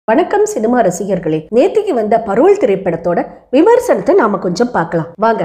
வணக்கம் சினிமா ரசிகர்களே நேத்திக்கு வந்த பரோல் திரைப்படத்தோட விமர்சனத்தை நாம கொஞ்சம் பார்க்கலாம் வாங்க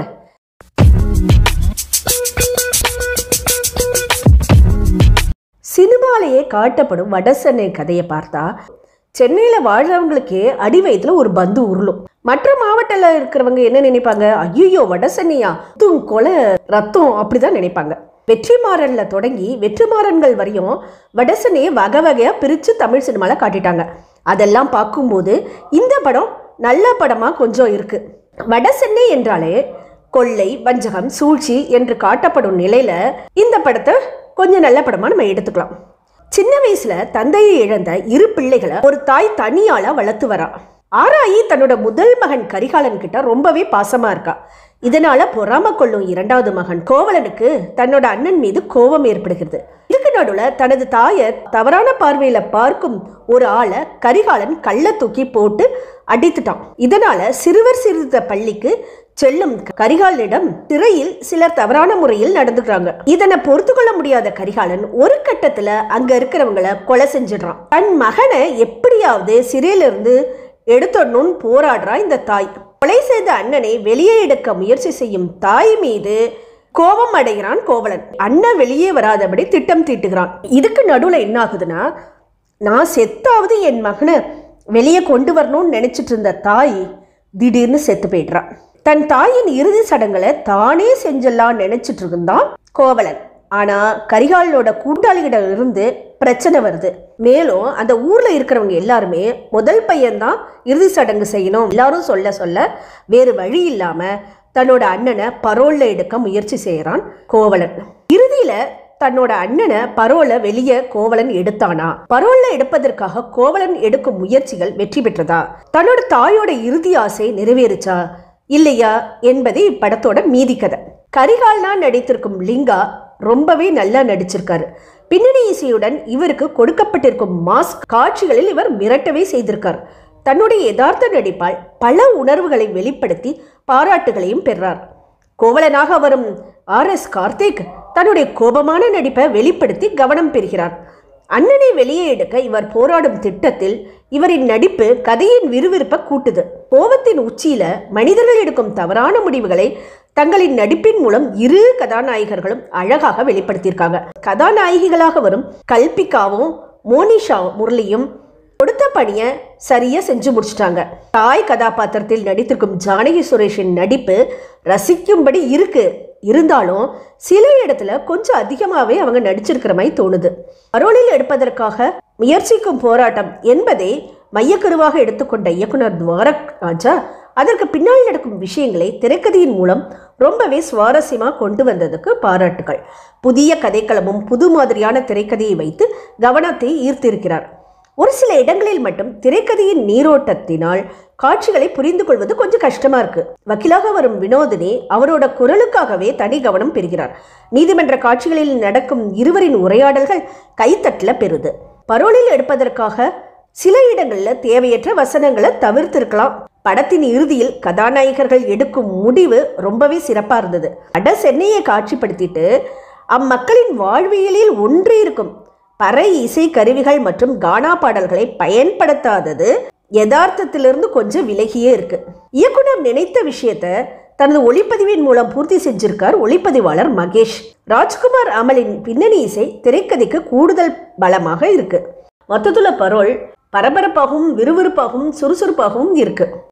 சினிமாலேயே காட்டப்படும் வடசென்னை கதையை பார்த்தா சென்னையில் வாழ்றவங்களுக்கே அடி வயித்துல ஒரு பந்து உருளும் மற்ற மாவட்டத்தில் இருக்கிறவங்க என்ன நினைப்பாங்க ஐயோ வடசென்னையா தும் கொலை ரத்தம் அப்படிதான் நினைப்பாங்க வெற்றிமாறன்ல தொடங்கி வெற்றிமாறன்கள் வரையும் வடசென்னையை வகை வகையா பிரிச்சு தமிழ் சினிமால காட்டிட்டாங்க அதெல்லாம் பார்க்கும்போது இந்த படம் நல்ல படமா கொஞ்சம் இருக்கு வடசென்னை என்றாலே கொள்ளை வஞ்சகம் சூழ்ச்சி என்று காட்டப்படும் நிலையில இந்த படத்தை கொஞ்சம் நல்ல படமா நம்ம எடுத்துக்கலாம் சின்ன வயசுல தந்தையை இழந்த இரு பிள்ளைகளை ஒரு தாய் தனியால வளர்த்து வரா ஆராயி தன்னோட முதல் மகன் கரிகாலன் கிட்ட ரொம்பவே பாசமா இருக்கா இதனால பொறாம கொள்ளும் இரண்டாவது மகன் கோவலனுக்கு தன்னோட அண்ணன் மீது கோபம் ஏற்படுகிறது இதுக்கு நடுவுல தனது தாயை தவறான பார்வையில பார்க்கும் ஒரு ஆளை கரிகாலன் கள்ள தூக்கி போட்டு அடித்துட்டான் இதனால சிறுவர் சிறுத்த பள்ளிக்கு செல்லும் கரிகாலனிடம் திரையில் சிலர் தவறான முறையில் நடந்துக்கிறாங்க இதனை பொறுத்து கொள்ள முடியாத கரிகாலன் ஒரு கட்டத்துல அங்க இருக்கிறவங்கள கொலை செஞ்சிடுறான் தன் மகனை எப்படியாவது சிறையிலிருந்து எடுத்துடணும்னு போராடுறா இந்த தாய் கொலை செய்த அண்ணனை வெளியே எடுக்க முயற்சி செய்யும் தாய் மீது கோபம் அடைகிறான் கோவலன் அண்ணன் வெளியே வராதபடி திட்டம் தீட்டுகிறான் இதுக்கு நடுவுல என்ன ஆகுதுன்னா நான் செத்தாவது என் மகனை வெளியே கொண்டு வரணும்னு நினைச்சிட்டு இருந்த தாய் திடீர்னு செத்து போயிடுறான் தன் தாயின் இறுதி சடங்குகளை தானே செஞ்சிடலாம்னு நினைச்சிட்டு இருந்தான் கோவலன் ஆனா கரிகாலனோட கூட்டாளிகிட்ட இருந்து பிரச்சனை வருது மேலும் அந்த ஊர்ல இருக்கிறவங்க எல்லாருமே முதல் பையன்தான் இறுதி சடங்கு செய்யணும் எல்லாரும் சொல்ல சொல்ல வேறு வழி இல்லாம தன்னோட அண்ணனை பரோல்ல எடுக்க முயற்சி செய்யறான் கோவலன் இறுதியில தன்னோட அண்ணனை பரோல வெளியே கோவலன் எடுத்தானா பரோல்ல எடுப்பதற்காக கோவலன் எடுக்கும் முயற்சிகள் வெற்றி பெற்றதா தன்னோட தாயோட இறுதி ஆசை நிறைவேறுச்சா இல்லையா என்பதே இப்படத்தோட மீதி கதை கரிகால்னா நடித்திருக்கும் லிங்கா ரொம்பவே நல்லா நடிச்சிருக்காரு பின்னணி இசையுடன் இவருக்கு கொடுக்கப்பட்டிருக்கும் மாஸ்க் காட்சிகளில் இவர் மிரட்டவே செய்திருக்கார் தன்னுடைய யதார்த்த நடிப்பால் பல உணர்வுகளை வெளிப்படுத்தி பாராட்டுகளையும் பெறார் கோவலனாக வரும் ஆர் எஸ் கார்த்திக் தன்னுடைய கோபமான நடிப்பை வெளிப்படுத்தி கவனம் பெறுகிறார் அண்ணனை வெளியே எடுக்க இவர் போராடும் திட்டத்தில் இவரின் நடிப்பு கதையின் விறுவிறுப்பை கூட்டுது கோபத்தின் உச்சியில மனிதர்கள் எடுக்கும் தவறான முடிவுகளை தங்களின் நடிப்பின் மூலம் இரு கதாநாயகர்களும் அழகாக வெளிப்படுத்தியிருக்காங்க கதாநாயகிகளாக வரும் கல்பிகாவும் மோனிஷா முரளியும் கொடுத்த பணியை சரியா செஞ்சு முடிச்சிட்டாங்க தாய் கதாபாத்திரத்தில் நடித்திருக்கும் ஜானகி சுரேஷின் நடிப்பு ரசிக்கும்படி இருக்கு இருந்தாலும் சில இடத்துல கொஞ்சம் அதிகமாகவே அவங்க நடிச்சிருக்கிற மாதிரி தோணுது அரோலில் எடுப்பதற்காக முயற்சிக்கும் போராட்டம் என்பதை மையக்கருவாக எடுத்துக்கொண்ட இயக்குனர் துவாரக் ராஜா அதற்கு பின்னால் நடக்கும் விஷயங்களை திரைக்கதையின் மூலம் ரொம்பவே சுவாரஸ்யமாக கொண்டு வந்ததுக்கு பாராட்டுகள் புதிய கதைக்களமும் புது மாதிரியான திரைக்கதையை வைத்து கவனத்தை ஈர்த்திருக்கிறார் ஒரு சில இடங்களில் மட்டும் திரைக்கதையின் நீரோட்டத்தினால் காட்சிகளை புரிந்து கொள்வது கொஞ்சம் கஷ்டமா இருக்கு வக்கீலாக வரும் வினோதினி அவரோட குரலுக்காகவே தனி கவனம் பெறுகிறார் நீதிமன்ற காட்சிகளில் நடக்கும் இருவரின் உரையாடல்கள் கைத்தட்டல பெறுது பரோலில் எடுப்பதற்காக சில இடங்கள்ல தேவையற்ற வசனங்களை தவிர்த்திருக்கலாம் படத்தின் இறுதியில் கதாநாயகர்கள் எடுக்கும் முடிவு ரொம்பவே சிறப்பா இருந்தது அட சென்னையை காட்சிப்படுத்திட்டு அம்மக்களின் வாழ்வியலில் ஒன்று இருக்கும் பறை இசை கருவிகள் மற்றும் கானா பாடல்களை பயன்படுத்தாதது யதார்த்தத்திலிருந்து கொஞ்சம் விலகியே இருக்கு இயக்குனர் நினைத்த விஷயத்த தனது ஒளிப்பதிவின் மூலம் பூர்த்தி செஞ்சிருக்கார் ஒளிப்பதிவாளர் மகேஷ் ராஜ்குமார் அமலின் பின்னணி இசை திரைக்கதைக்கு கூடுதல் பலமாக இருக்கு மொத்தத்துல பரோல் பரபரப்பாகவும் விறுவிறுப்பாகவும் சுறுசுறுப்பாகவும் இருக்கு